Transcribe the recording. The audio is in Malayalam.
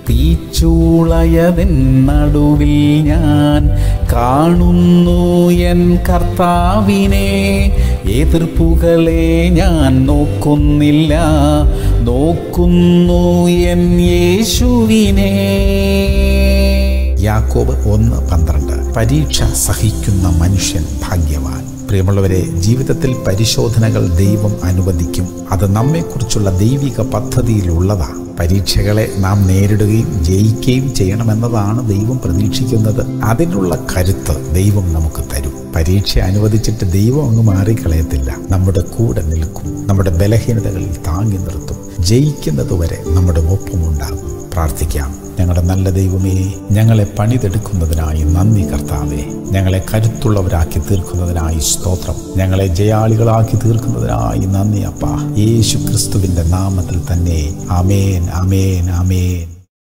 തീച്ചൂളയതിൻ നടുവിൽ ഞാൻ കാണുന്നു എൻ കർത്താവിനെ എതിർപ്പുകളെ ഞാൻ നോക്കുന്നില്ല നോക്കുന്നു എൻ യേശുവിനെ യാക്കോബ് ഒന്ന് പന്ത്രണ്ട് പരീക്ഷ സഹിക്കുന്ന മനുഷ്യൻ ഭാഗ്യവാൻ പ്രിയമുള്ളവരെ ജീവിതത്തിൽ പരിശോധനകൾ ദൈവം അനുവദിക്കും അത് നമ്മെക്കുറിച്ചുള്ള ദൈവിക പദ്ധതിയിലുള്ളതാണ് പരീക്ഷകളെ നാം നേരിടുകയും ജയിക്കുകയും ചെയ്യണമെന്നതാണ് ദൈവം പ്രതീക്ഷിക്കുന്നത് അതിനുള്ള കരുത്ത് ദൈവം നമുക്ക് തരും പരീക്ഷ അനുവദിച്ചിട്ട് ദൈവം അങ്ങ് മാറിക്കളയത്തില്ല നമ്മുടെ കൂടെ നിൽക്കും നമ്മുടെ ബലഹീനതകളിൽ താങ്ങി നിർത്തും ജയിക്കുന്നതുവരെ നമ്മുടെ ഒപ്പമുണ്ടാകും പ്രാർത്ഥിക്കാം ഞങ്ങളുടെ നല്ല ദൈവമേ ഞങ്ങളെ പണിതെടുക്കുന്നതിനായി നന്ദി കർത്താവേ ഞങ്ങളെ കരുത്തുള്ളവരാക്കി തീർക്കുന്നതിനായി സ്തോത്രം ഞങ്ങളെ ജയാളികളാക്കി തീർക്കുന്നതിനായി നന്ദി അപ്പ യേശു ക്രിസ്തുവിന്റെ നാമത്തിൽ തന്നെ അമേൻ അമേൻ അമേൻ